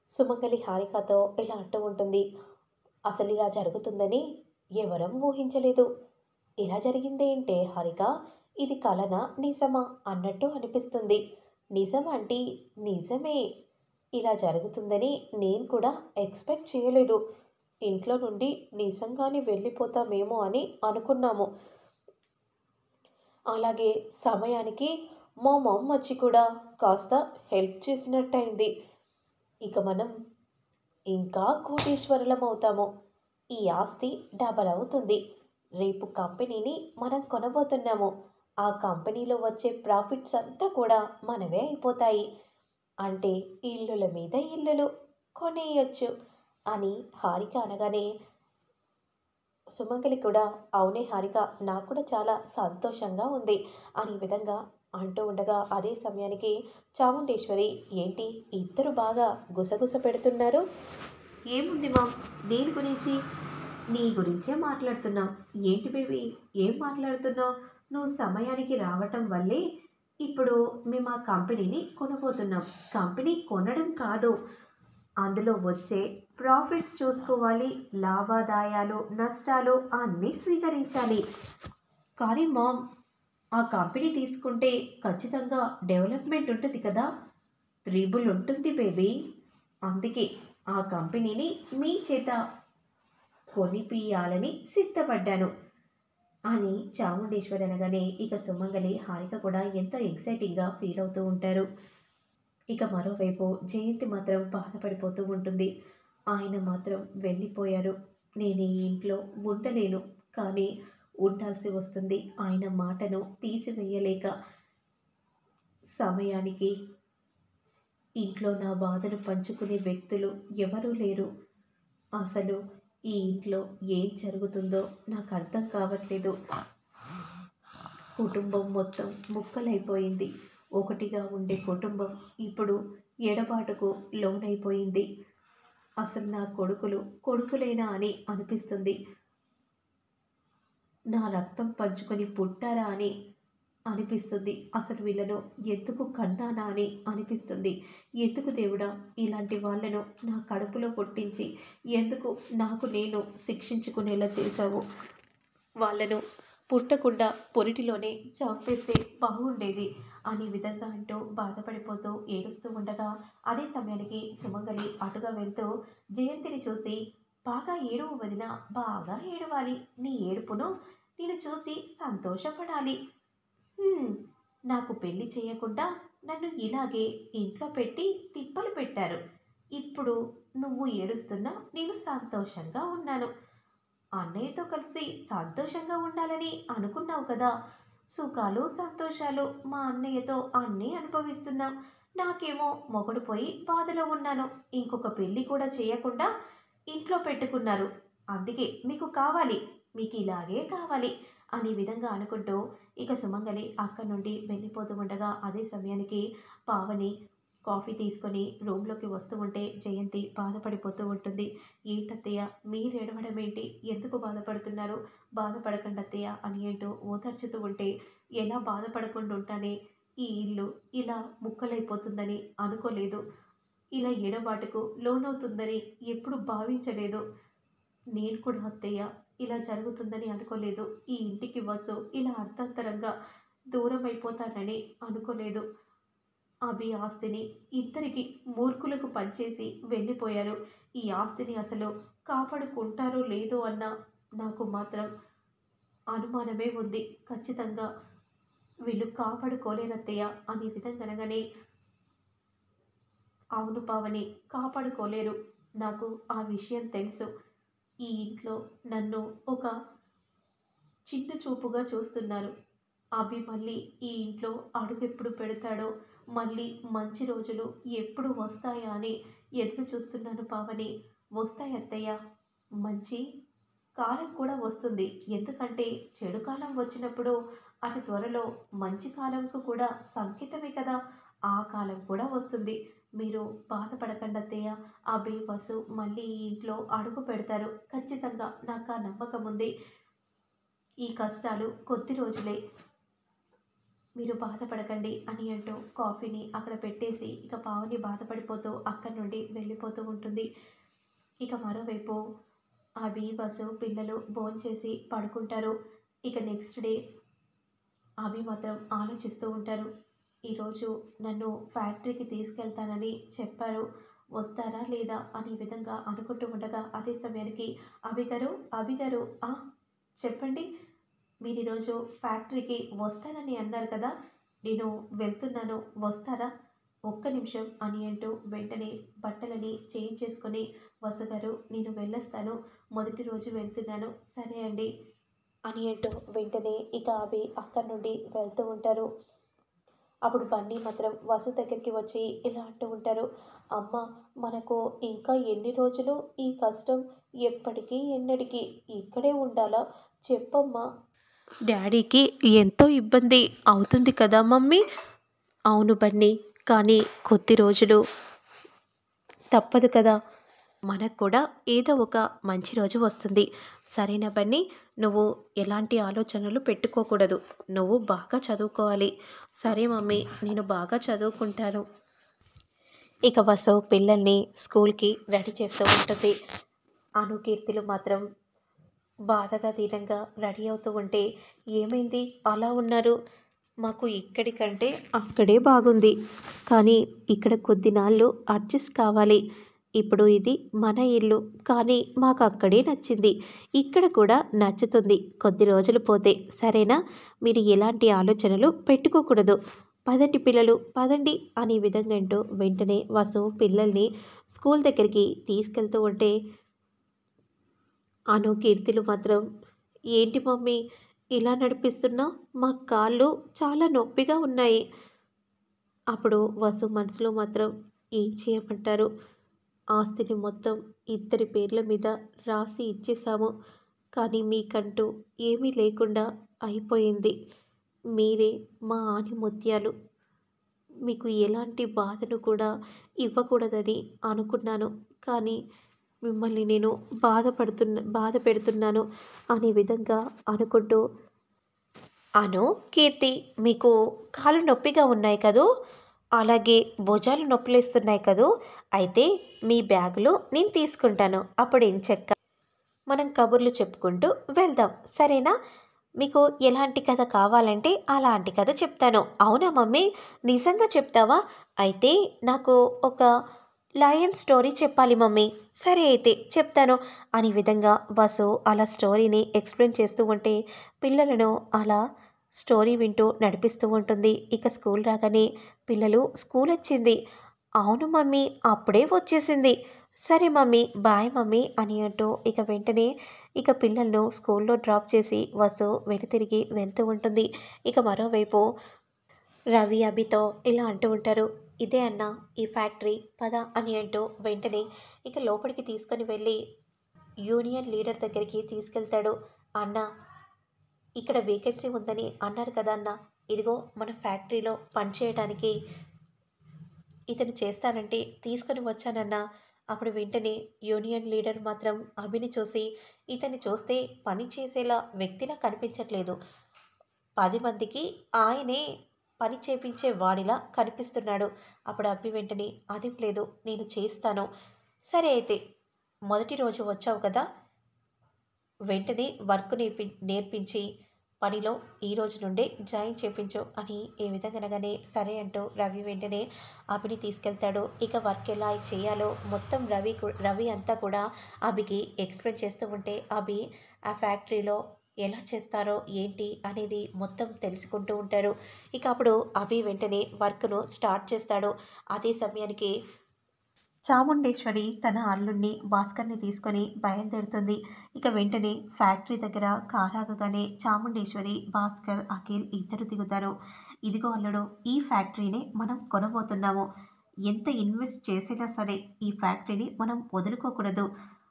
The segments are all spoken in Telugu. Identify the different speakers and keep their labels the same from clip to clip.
Speaker 1: సుమంగలి హారికతో ఇలా అంటూ ఉంటుంది అసలు ఇలా జరుగుతుందని ఎవరం ఊహించలేదు ఇలా జరిగిందేంటే హారిక ఇది కలనా నిజమా అన్నట్టు అనిపిస్తుంది నిజం అంటే నిజమే ఇలా జరుగుతుందని నేను కూడా ఎక్స్పెక్ట్ చేయలేదు ఇంట్లో నుండి నిజంగానే వెళ్ళిపోతామేమో అని అనుకున్నాము అలాగే సమయానికి మా మమ్మ వచ్చి కూడా కాస్త హెల్ప్ చేసినట్టయింది ఇక మనం ఇంకా కోటీశ్వరులం అవుతాము ఈ ఆస్తి డబల్ అవుతుంది రేపు కంపెనీని మనం కొనబోతున్నాము ఆ కంపెనీలో వచ్చే ప్రాఫిట్స్ అంతా కూడా మనవే అయిపోతాయి అంటే ఇల్లుల మీద ఇల్లులు కొనేయచ్చు అని హారిక అనగానే సుమంగలి కూడా అవునే హారిక నాకు కూడా చాలా సంతోషంగా ఉంది అని విధంగా అంటూ ఉండగా అదే సమయానికి చాముండేశ్వరి ఏంటి ఇద్దరు బాగా గుసగుస పెడుతున్నారు ఏముంది మా దేని గురించి నీ గురించే మాట్లాడుతున్నాం ఏంటి బేబీ ఏం మాట్లాడుతున్నావు నువ్వు సమయానికి రావటం వల్లే ఇప్పుడు మేము ఆ కంపెనీని కొనబోతున్నాం కంపెనీ కొనడం కాదు అందులో వచ్చే ప్రాఫిట్స్ చూసుకోవాలి లాభాదాయాలు నష్టాలు అన్నీ స్వీకరించాలి కానీ మామ్ ఆ కంపెనీ తీసుకుంటే ఖచ్చితంగా డెవలప్మెంట్ ఉంటుంది కదా త్రిబుల్ ఉంటుంది బేబీ అందుకే ఆ కంపెనీని మీ చేత కొనిపియాలని సిద్ధపడ్డాను అని చాముండేశ్వరి అనగానే ఇక సుమంగలి హారిక కూడా ఎంతో ఎక్సైటింగ్గా ఫీల్ అవుతూ ఉంటారు ఇక మరోవైపు జయంతి మాత్రం బాధపడిపోతూ ఉంటుంది ఆయన మాత్రం వెళ్ళిపోయారు నేను ఈ ఇంట్లో ఉండలేను కానీ ఉండాల్సి వస్తుంది ఆయన మాటను తీసివేయలేక సమయానికి ఇంట్లో నా బాధను పంచుకునే వ్యక్తులు ఎవరూ లేరు అసలు ఈ ఇంట్లో ఏం జరుగుతుందో నాకు అర్థం కావట్లేదు కుటుంబం మొత్తం ముక్కలైపోయింది ఒకటిగా ఉండే కుటుంబం ఇప్పుడు ఎడబాటుకు లోనైపోయింది అసలు నా కొడుకులు కొడుకులేనా అని అనిపిస్తుంది నా రక్తం పంచుకొని పుట్టారా అని అనిపిస్తుంది అసలు వీళ్ళను ఎందుకు కన్నానా అని అనిపిస్తుంది ఎందుకు దేవుడా ఇలాంటి వాళ్ళను నా కడుపులో పుట్టించి ఎందుకు నాకు నేను శిక్షించుకునేలా చేశావు వాళ్ళను పుట్టకుండా పొరిటిలోనే చంపేస్తే బాగుండేది అనే విధంగా అంటూ బాధపడిపోతూ ఏడుస్తూ ఉండగా అదే సమయానికి సుమంగలి అటుగా వెళ్తూ జయంతిని చూసి బాగా ఏడువు వదిన బాగా ఏడవాలి నీ ఏడుపును నేను చూసి సంతోషపడాలి "హ్మ్, నాకు పెళ్లి చేయకుండా నన్ను ఇలాగే ఇంట్లో పెట్టి తిప్పలు పెట్టారు ఇప్పుడు నువ్వు ఏడుస్తున్నా నేను సంతోషంగా ఉన్నాను అన్నయ్యతో కలిసి సంతోషంగా ఉండాలని అనుకున్నావు కదా సుఖాలు సంతోషాలు మా అన్నయ్యతో అన్నీ అనుభవిస్తున్నాం నాకేమో మొగుడు పోయి బాధలో ఉన్నాను ఇంకొక పెళ్ళి కూడా చేయకుండా ఇంట్లో పెట్టుకున్నారు అందుకే మీకు కావాలి మీకు ఇలాగే కావాలి అనే విధంగా అనుకుంటూ ఇక సుమంగలి అక్కడి నుండి వెళ్ళిపోతూ ఉండగా అదే సమయానికి పావని కాఫీ తీసుకొని రూమ్లోకి వస్తూ ఉంటే జయంతి బాధపడిపోతూ ఉంటుంది ఏంటత్తయ్య మీరు ఏడవడం ఏంటి ఎందుకు బాధపడుతున్నారు బాధపడకండి అత్తయ్య అని ఏంటో ఓదార్చుతూ ఉంటే ఎలా బాధపడకుండా ఉంటానే ఈ ఇల్లు ఇలా ముక్కలైపోతుందని అనుకోలేదు ఇలా ఎడబాటుకు లోనవుతుందని ఎప్పుడు భావించలేదు నేను కూడా అత్తయ్య ఇలా జరుగుతుందని అనుకోలేదు ఈ ఇంటికి వసు ఇలా అర్థాంతరంగా దూరం అయిపోతానని అనుకోలేదు అభి ఆస్తిని ఇద్దరికి మూర్ఖులకు పంచేసి వెళ్ళిపోయారు ఈ ఆస్తిని అసలు కాపాడుకుంటారో లేదో అన్న నాకు మాత్రం అనుమానమే ఉంది ఖచ్చితంగా వీళ్ళు కాపాడుకోలేరత్తయ్య అనే విధంగా అనగానే అవును పావని కాపాడుకోలేరు నాకు ఆ విషయం తెలుసు ఈ ఇంట్లో నన్ను ఒక చిన్న చూపుగా చూస్తున్నారు అభి మళ్ళీ ఈ ఇంట్లో అడుగెప్పుడు పెడతాడో మళ్ళీ మంచి రోజులు ఎప్పుడు వస్తాయా అని ఎదురు చూస్తున్నాను పావని వస్తాయి అత్తయ్య మంచి కాలం కూడా వస్తుంది ఎందుకంటే చెడు కాలం వచ్చినప్పుడు అతి త్వరలో మంచి కాలంకు కూడా సంకేతమే కదా ఆ కాలం కూడా వస్తుంది మీరు బాధపడకండి అత్తయ్య ఆ బేబసు మళ్ళీ ఈ ఇంట్లో అడుగు పెడతారు ఖచ్చితంగా నాకు ఆ నమ్మకం ఉంది ఈ కష్టాలు కొద్ది రోజులే మీరు బాధపడకండి అని అంటూ కాఫీని అక్కడ పెట్టేసి ఇక పావని బాధపడిపోతూ అక్కడి నుండి వెళ్ళిపోతూ ఉంటుంది ఇక మరోవైపు అభి బస్సు పిల్లలు భోంచేసి పడుకుంటారు ఇక నెక్స్ట్ డే అభి మాత్రం ఆలోచిస్తూ ఉంటారు ఈరోజు నన్ను ఫ్యాక్టరీకి తీసుకెళ్తానని చెప్పారు వస్తారా లేదా అనే విధంగా అనుకుంటూ ఉండగా అదే సమయానికి అభిగారు అభిగారు ఆ చెప్పండి మీరు ఈరోజు ఫ్యాక్టరీకి వస్తానని అన్నారు కదా నేను వెళ్తున్నాను వస్తారా ఒక్క నిమిషం అని అంటూ వెంటనే బట్టలని చేంజ్ చేసుకొని వసగారు నేను వెళ్ళొస్తాను మొదటి రోజు వెళ్తున్నాను సరే అండి అని అంటూ వెంటనే ఇక అవి అక్కడి నుండి వెళ్తూ ఉంటారు అప్పుడు బన్నీ మాత్రం వసు దగ్గరికి వచ్చి ఇలా అంటూ ఉంటారు అమ్మ మనకు ఇంకా ఎన్ని రోజులు ఈ కష్టం ఎప్పటికీ ఎన్నటికీ ఇక్కడే ఉండాలా చెప్పమ్మా డాడీకి ఎంతో ఇబ్బంది అవుతుంది కదా మమ్మీ అవును బన్నీ కానీ కొద్ది రోజులు తప్పదు కదా మనకు కూడా ఏదో ఒక మంచి రోజు వస్తుంది సరేనా బన్నీ నువ్వు ఎలాంటి ఆలోచనలు పెట్టుకోకూడదు నువ్వు బాగా చదువుకోవాలి సరే మమ్మీ నేను బాగా చదువుకుంటాను ఇక వసు పిల్లల్ని స్కూల్కి రెడీ చేస్తూ ఉంటుంది అనుకీర్తిలు మాత్రం బాధగా దీనంగా రెడీ అవుతూ ఉంటే ఏమైంది అలా ఉన్నారు మాకు ఇక్కడి కంటే అక్కడే బాగుంది కానీ ఇక్కడ కొద్ది నాళ్ళు అడ్జస్ట్ కావాలి ఇప్పుడు ఇది మన ఇల్లు కానీ మాకు అక్కడే నచ్చింది ఇక్కడ కూడా నచ్చుతుంది కొద్ది రోజులు పోతే సరేనా మీరు ఎలాంటి ఆలోచనలు పెట్టుకోకూడదు పదండి పిల్లలు పదండి అనే విధంగా అంటూ వెంటనే వసు పిల్లల్ని స్కూల్ దగ్గరికి తీసుకెళ్తూ ఉంటే అను కీర్తిలు మాత్రం ఏంటి మమ్మీ ఇలా నడిపిస్తున్నా మా కాళ్ళు చాలా నొప్పిగా ఉన్నాయి అప్పుడు వసు మనసులో మాత్రం ఏం చేయమంటారు ఆస్తిని మొత్తం ఇద్దరి పేర్ల మీద రాసి ఇచ్చేసాము కానీ మీకంటూ ఏమీ లేకుండా అయిపోయింది మీరే మా ఆని ముత్యాలు మీకు ఎలాంటి బాధను కూడా ఇవ్వకూడదని అనుకున్నాను కానీ మిమ్మల్ని నేను బాధపడుతున్న బాధ పెడుతున్నాను అనే విధంగా అనుకుంటూ అను కీర్తి మీకు కాళ్ళు నొప్పిగా ఉన్నాయి కదూ అలాగే భుజాలు నొప్పులేస్తున్నాయి కదూ అయితే మీ బ్యాగులు నేను తీసుకుంటాను అప్పుడు ఏం చెక్క మనం కబుర్లు చెప్పుకుంటూ వెళ్దాం సరేనా మీకు ఎలాంటి కథ కావాలంటే అలాంటి కథ చెప్తాను అవునా మమ్మీ నిజంగా చెప్తావా అయితే నాకు ఒక లయన్ స్టోరీ చెప్పాలి మమ్మీ సరే అయితే చెప్తాను అనే విధంగా వసు అలా స్టోరీని ఎక్స్ప్లెయిన్ చేస్తూ ఉంటే పిల్లలను అలా స్టోరీ వింటూ నడిపిస్తూ ఉంటుంది ఇక స్కూల్ రాగానే పిల్లలు స్కూల్ వచ్చింది అవును మమ్మీ అప్పుడే వచ్చేసింది సరే మమ్మీ బాయ్ మమ్మీ అని అంటూ ఇక వెంటనే ఇక పిల్లలను స్కూల్లో డ్రాప్ చేసి వసు వెనుతిరిగి వెళ్తూ ఉంటుంది ఇక మరోవైపు రవి అభితో ఇలా అంటూ ఉంటారు ఇదే అన్న ఈ ఫ్యాక్టరీ పద అని అంటూ వెంటనే ఇక లోపలికి తీసుకొని వెళ్ళి యూనియన్ లీడర్ దగ్గరికి తీసుకెళ్తాడు అన్న ఇక్కడ వేకెన్సీ ఉందని అన్నారు కదా అన్న ఇదిగో మన ఫ్యాక్టరీలో పనిచేయడానికి ఇతను చేస్తానంటే తీసుకొని వచ్చానన్నా అప్పుడు వెంటనే యూనియన్ లీడర్ మాత్రం అభిని చూసి ఇతన్ని చూస్తే పని చేసేలా వ్యక్తిలా కనిపించట్లేదు పది మందికి ఆయనే పని చేపించే వాడిలా కనిపిస్తున్నాడు అప్పుడు అభి వెంటనే అదేం లేదు నేను చేస్తాను సరే అయితే మొదటి రోజు వచ్చావు కదా వెంటనే వర్క్ నేర్పి నేర్పించి పనిలో ఈ రోజు నుండే జాయిన్ చేపించు అని ఏ విధంగా అనగానే సరే అంటూ రవి వెంటనే అభిని తీసుకెళ్తాడు ఇక వర్క్ ఎలా చేయాలో మొత్తం రవి కూ- రవి అంతా కూడా అభికి ఎక్స్ప్లెయిన్ చేస్తూ ఉంటే అభి ఆ ఫ్యాక్టరీలో ఎలా చేస్తారో ఏంటి అనేది మొత్తం తెలుసుకుంటూ ఉంటారు ఇక అప్పుడు అభి వెంటనే వర్క్ను స్టార్ట్ చేస్తాడు అదే సమయానికి చాముండేశ్వరి తన అల్లుడిని భాస్కర్ని తీసుకొని బయలుదేరుతుంది ఇక వెంటనే ఫ్యాక్టరీ దగ్గర కారాగగానే చాముండేశ్వరి భాస్కర్ అఖిల్ ఇద్దరు దిగుతారు ఇదిగో అల్లుడు ఈ ఫ్యాక్టరీని మనం కొనబోతున్నాము ఎంత ఇన్వెస్ట్ చేసినా సరే ఈ ఫ్యాక్టరీని మనం వదులుకోకూడదు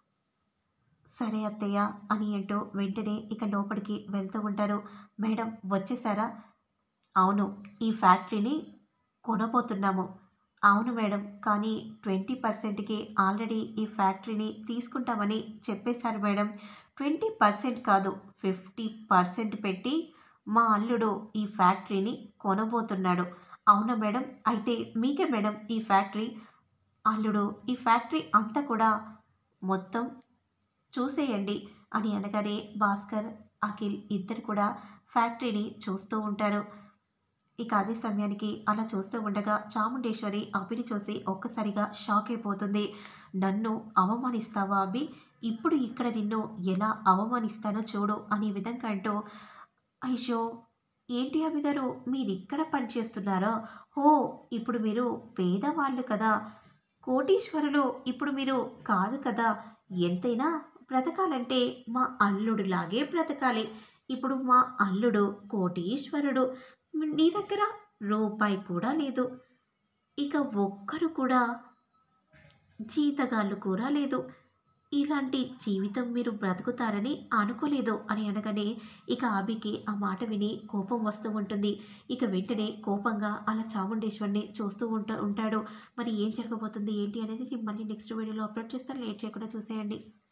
Speaker 1: సరే అత్తయ్య అని అంటూ వెంటనే ఇక లోపలికి వెళ్తూ ఉంటారు మేడం వచ్చేసారా అవును ఈ ఫ్యాక్టరీని కొనబోతున్నాము అవును మేడం కానీ ట్వంటీ పర్సెంట్కి ఆల్రెడీ ఈ ఫ్యాక్టరీని తీసుకుంటామని చెప్పేశారు మేడం ట్వంటీ పర్సెంట్ కాదు ఫిఫ్టీ పర్సెంట్ పెట్టి మా అల్లుడు ఈ ఫ్యాక్టరీని కొనబోతున్నాడు అవునా మేడం అయితే మీకే మేడం ఈ ఫ్యాక్టరీ అల్లుడు ఈ ఫ్యాక్టరీ అంతా కూడా మొత్తం చూసేయండి అని అనగానే భాస్కర్ అఖిల్ ఇద్దరు కూడా ఫ్యాక్టరీని చూస్తూ ఉంటారు ఇక అదే సమయానికి అలా చూస్తూ ఉండగా చాముండేశ్వరి అభిని చూసి ఒక్కసారిగా షాక్ అయిపోతుంది నన్ను అవమానిస్తావా అభి ఇప్పుడు ఇక్కడ నిన్ను ఎలా అవమానిస్తానో చూడు అనే విధంగా అంటూ అయ్యో ఏంటి అభి గారు మీరు ఇక్కడ పనిచేస్తున్నారా హో ఇప్పుడు మీరు పేదవాళ్ళు కదా కోటీశ్వరులు ఇప్పుడు మీరు కాదు కదా ఎంతైనా బ్రతకాలంటే మా అల్లుడులాగే బ్రతకాలి ఇప్పుడు మా అల్లుడు కోటీశ్వరుడు నీ దగ్గర రూపాయి కూడా లేదు ఇక ఒక్కరు కూడా జీతగాళ్ళు కూడా లేదు ఇలాంటి జీవితం మీరు బ్రతుకుతారని అనుకోలేదు అని అనగానే ఇక ఆబికి ఆ మాట విని కోపం వస్తూ ఉంటుంది ఇక వెంటనే కోపంగా అలా చాముండేశ్వరిని చూస్తూ ఉంటా ఉంటాడు మరి ఏం జరగబోతుంది ఏంటి అనేది నేను మళ్ళీ నెక్స్ట్ వీడియోలో అప్లోడ్ చేస్తాను లేట్ చేయకుండా చూసేయండి